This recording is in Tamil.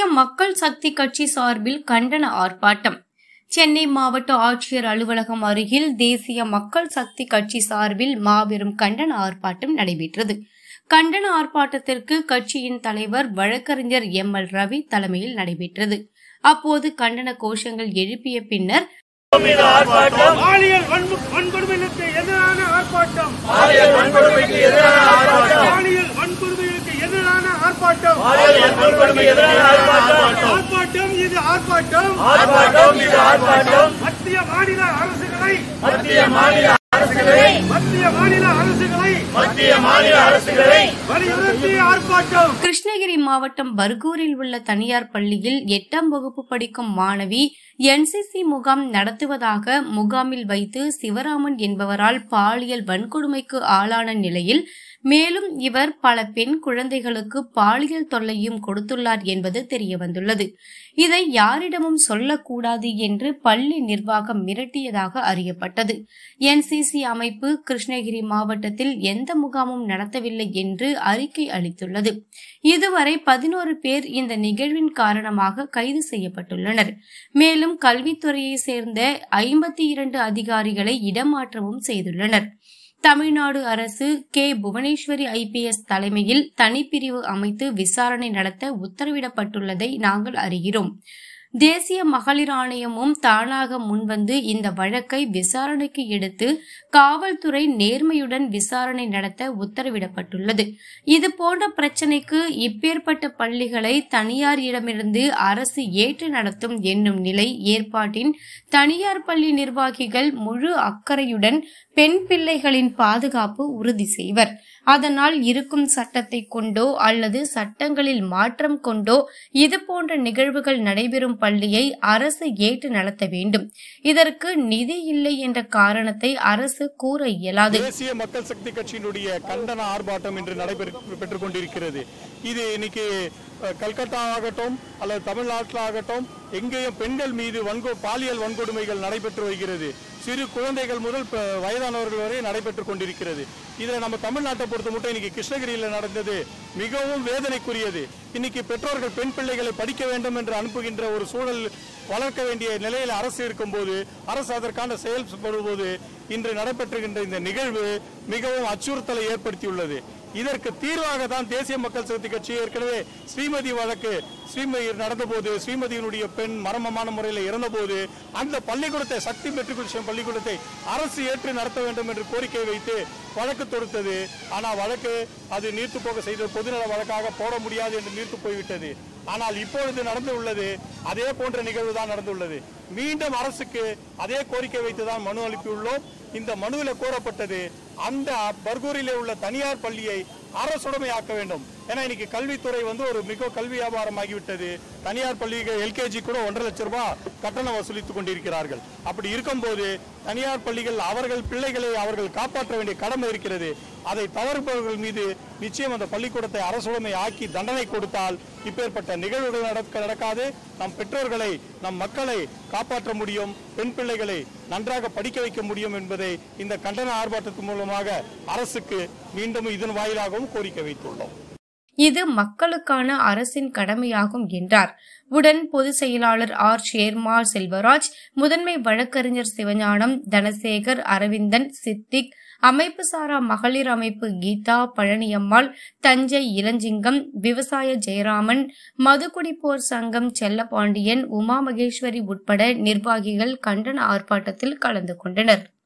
மக்கள் சக்தி கட்சி சார்பில் கண்டன ஆர்ப்பாட்டம் சென்னை மாவட்ட ஆட்சியர் அலுவலகம் அருகில் தேசிய மக்கள் சக்தி கட்சி சார்பில் மாபெரும் கண்டன ஆர்ப்பாட்டம் நடைபெற்றது கண்டன ஆர்ப்பாட்டத்திற்கு கட்சியின் தலைவர் வழக்கறிஞர் எம் எல் ரவி தலைமையில் நடைபெற்றது அப்போது கண்டன கோஷங்கள் எழுப்பிய பின்னர் பாலியல் வன்மு- வன்கொடுமைகளுக்கு எதிரான ஆர்ப்பாட்டம் பாலியல் வன்கொடுமைக்கு எதிரான ஆர்ப்பாட்டம் பாலியல் வன்கொடுமைகளுக்கு எதிரான ஆர்ப்பாட்டம் பாலியல் வன்கொடுமை எதிரான ஆர்ப்பாட்டம் ஆர்ப்பாட்டம் இது ஆர்ப்பாட்டம் ஆர்ப்பாட்டம் இது ஆர்ப்பாட்டம் மத்திய மாநில அரசுகளை மத்திய மாநில அரசுகளை மத்திய மாநில அரசுகளை மத்திய மாநில அரசுகளை வலியுறுத்தி ஆர்ப்பாட்டம் கிருஷ்ணகிரி மாவட்டம் பர்கூரில் உள்ள தனியார் பள்ளியில் எட்டாம் வகுப்பு படிக்கும் மாணவி என்சிசி முகாம் நடத்துவதாக முகாமில் வைத்து சிவராமன் என்பவரால் பாலியல் வன்கொடுமைக்கு ஆளான நிலையில் மேலும் இவர் பல பெண் குழந்தைகளுக்கு பாலியல் தொல்லையும் கொடுத்துள்ளார் என்பது தெரியவந்துள்ளது இதை யாரிடமும் சொல்லக்கூடாது என்று பள்ளி நிர்வாகம் மிரட்டியதாக அறியப்பட்டது என்சிசி அமைப்பு கிருஷ்ணகிரி மாவட்டத்தில் எந்த முகாமும் நடத்தவில்லை என்று அறிக்கை அளித்துள்ளது இதுவரை பதினோரு பேர் இந்த நிகழ்வின் காரணமாக கைது செய்யப்பட்டுள்ளனர் மேலும் கல்வித்துறையை சேர்ந்த ஐம்பத்தி இரண்டு அதிகாரிகளை இடமாற்றமும் செய்துள்ளனர் தமிழ்நாடு அரசு கே புவனேஸ்வரி ஐபிஎஸ் தலைமையில் தனிப்பிரிவு அமைத்து விசாரணை நடத்த உத்தரவிடப்பட்டுள்ளதை நாங்கள் அறிகிறோம் தேசிய மகளிர் ஆணையமும் தானாக முன்வந்து இந்த வழக்கை விசாரணைக்கு எடுத்து காவல்துறை நேர்மையுடன் விசாரணை நடத்த உத்தரவிடப்பட்டுள்ளது இது போன்ற பிரச்சினைக்கு இப்பேற்பட்ட பள்ளிகளை தனியாரிடமிருந்து அரசு ஏற்று நடத்தும் என்னும் நிலை ஏற்பாட்டின் தனியார் பள்ளி நிர்வாகிகள் முழு அக்கறையுடன் பெண் பிள்ளைகளின் பாதுகாப்பு உறுதி செய்வர் அதனால் இருக்கும் சட்டத்தை கொண்டோ அல்லது சட்டங்களில் மாற்றம் கொண்டோ இது போன்ற நிகழ்வுகள் நடைபெறும் பள்ளியை அரசு ஏற்று நடத்த வேண்டும் இதற்கு நிதி இல்லை என்ற காரணத்தை அரசு கூற இயலாது தேசிய மக்கள் சக்தி கட்சியினுடைய கண்டன ஆர்ப்பாட்டம் இன்று நடைபெற்றுக் கொண்டிருக்கிறது இது இன்னைக்கு அஹ், கல்கத்தா ஆகட்டும் அல்லது தமிழ்நாட்டில் ஆகட்டும் எங்கேயும் பெண்கள் மீது வன்கொ பாலியல் வன்கொடுமைகள் நடைபெற்று வருகிறது சிறு குழந்தைகள் முதல் ப- வயதானவர்கள் வரை நடைபெற்றுக் கொண்டிருக்கிறது இதில் நம்ம தமிழ்நாட்டை பொறுத்த மட்டும் இன்னைக்கு கிருஷ்ணகிரியில் நடந்தது மிகவும் வேதனைக்குரியது இன்னைக்கு பெற்றோர்கள் பெண் பிள்ளைகளை படிக்க வேண்டும் என்று அனுப்புகின்ற ஒரு சூழல் வளர்க்க வேண்டிய நிலையில் அரசு இருக்கும்போது அரசு அதற்கான செயல்படும்போது இன்று நடைபெற்றுகின்ற இந்த நிகழ்வு மிகவும் அச்சுறுத்தலை ஏற்படுத்தியுள்ளது இதற்கு தீர்வாக தான் தேசிய மக்கள் சக்தி கட்சி ஏற்கனவே ஸ்ரீமதி வழக்கு ஸ்ரீமதி நடந்தபோது ஸ்ரீமதியினுடைய பெண் மர்மமான முறையில் இறந்தபோது அந்த பள்ளிக்கூடத்தை சக்தி மெட்ரிகுலேஷன் பள்ளிக்கூடத்தை அரசு ஏற்று நடத்த வேண்டும் என்று கோரிக்கை வைத்து வழக்கு தொடுத்தது ஆனால் வழக்கு அது நீர்த்து போக செய்த பொதுநல வழக்காக போட முடியாது என்று நீர்த்து போய்விட்டது ஆனால் இப்பொழுது நடந்து உள்ளது அதே போன்ற நிகழ்வு தான் நடந்துள்ளது மீண்டும் அரசுக்கு அதே கோரிக்கை வைத்து தான் மனு அனுப்பியுள்ளோம் இந்த மனுவில் கூறப்பட்டது அந்த பர்கூரிலே உள்ள தனியார் பள்ளியை அரசுடைமையாக்க வேண்டும் ஏன்னா இன்னைக்கு கல்வித்துறை வந்து ஒரு மிக கல்வி வியாபாரம் ஆகிவிட்டது தனியார் பள்ளிகள் எல்கேஜி கூட ஒன்றரை லட்சம் ரூபாய் கட்டணம் வசூலித்துக் கொண்டிருக்கிறார்கள் அப்படி இருக்கும்போது தனியார் பள்ளிகள் அவர்கள் பிள்ளைகளை அவர்கள் காப்பாற்ற வேண்டிய கடமை இருக்கிறது அதை தவறுபவர்கள் மீது நிச்சயம் அந்த பள்ளிக்கூடத்தை அரசுடைமை ஆக்கி தண்டனை கொடுத்தால் இப்பேற்பட்ட நிகழ்வுகள் நடக்க நடக்காது நம் பெற்றோர்களை நம் மக்களை காப்பாற்ற முடியும் பெண் பிள்ளைகளை நன்றாக படிக்க வைக்க முடியும் என்பதை இந்த கண்டன ஆர்ப்பாட்டத்தின் மூலமாக அரசுக்கு மீண்டும் இதன் வாயிலாகவும் கோரிக்கை வைத்துள்ளோம் இது மக்களுக்கான அரசின் கடமையாகும் என்றார் உடன் பொதுச் செயலாளர் ஆர் ஷேர்மா செல்வராஜ் முதன்மை வழக்கறிஞர் சிவஞானம் தனசேகர் அரவிந்தன் சித்திக் அமைப்பு சாரா மகளிர் அமைப்பு கீதா பழனியம்மாள் தஞ்சை இளஞ்சிங்கம் விவசாய ஜெயராமன் மதுகுடிப்போர் சங்கம் செல்லப்பாண்டியன் உமா மகேஸ்வரி உட்பட நிர்வாகிகள் கண்டன ஆர்ப்பாட்டத்தில் கலந்து கொண்டனர்